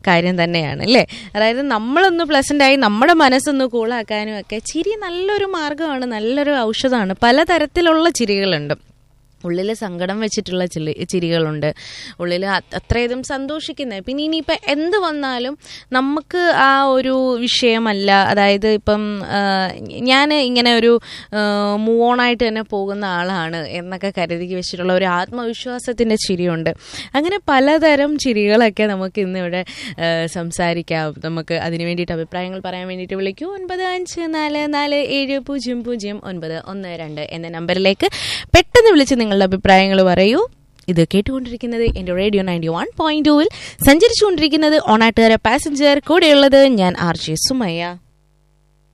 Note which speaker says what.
Speaker 1: കാര്യം തന്നെയാണ് അല്ലേ അതായത് നമ്മളൊന്ന് പ്ലസന്റ് ആയി നമ്മുടെ മനസ്സൊന്ന് കൂളാക്കാനും ഒക്കെ ചിരി നല്ലൊരു മാർഗ്ഗമാണ് നല്ലൊരു ഔഷധമാണ് പലതരത്തിലുള്ള ചിരികളുണ്ട് ഉള്ളിൽ സങ്കടം വെച്ചിട്ടുള്ള ചില ചിരികളുണ്ട് ഉള്ളിൽ അത്രയധികം സന്തോഷിക്കുന്ന പിന്നെ ഇനിയിപ്പോൾ എന്ത് വന്നാലും നമുക്ക് ആ ഒരു വിഷയമല്ല അതായത് ഇപ്പം ഞാൻ ഇങ്ങനെ ഒരു മൂവ് ഓൺ ആയിട്ട് തന്നെ പോകുന്ന ആളാണ് എന്നൊക്കെ കരുതി വെച്ചിട്ടുള്ള ഒരു ആത്മവിശ്വാസത്തിൻ്റെ ചിരിയുണ്ട് അങ്ങനെ പലതരം ചിരികളൊക്കെ നമുക്ക് ഇന്നിവിടെ ആ, സംസാരിക്കാം നമുക്ക് അതിന് വേണ്ടിയിട്ട് അഭിപ്രായങ്ങൾ പറയാൻ വേണ്ടിയിട്ട് വിളിക്കൂ ഒൻപത് അഞ്ച് നാല് നാല് ഏഴ് പൂജ്യം പൂജ്യം ഒൻപത് ഒന്ന് രണ്ട് എന്ന നമ്പറിലേക്ക് പെട്ടെന്ന് വിളിച്ച് നിങ്ങളുടെ അഭിപ്രായങ്ങൾ പറയൂ ഇത് കേട്ടുകൊണ്ടിരിക്കുന്നത് എൻ്റെ റേഡിയോ നയൻറ്റി വൺ പോയിന്റ് ടൂവിൽ സഞ്ചരിച്ചുകൊണ്ടിരിക്കുന്നത് ഓണാട്ടുകാര പാസഞ്ചർ കൂടെയുള്ളത് ഞാൻ ആർ ജെ സുമയ്യ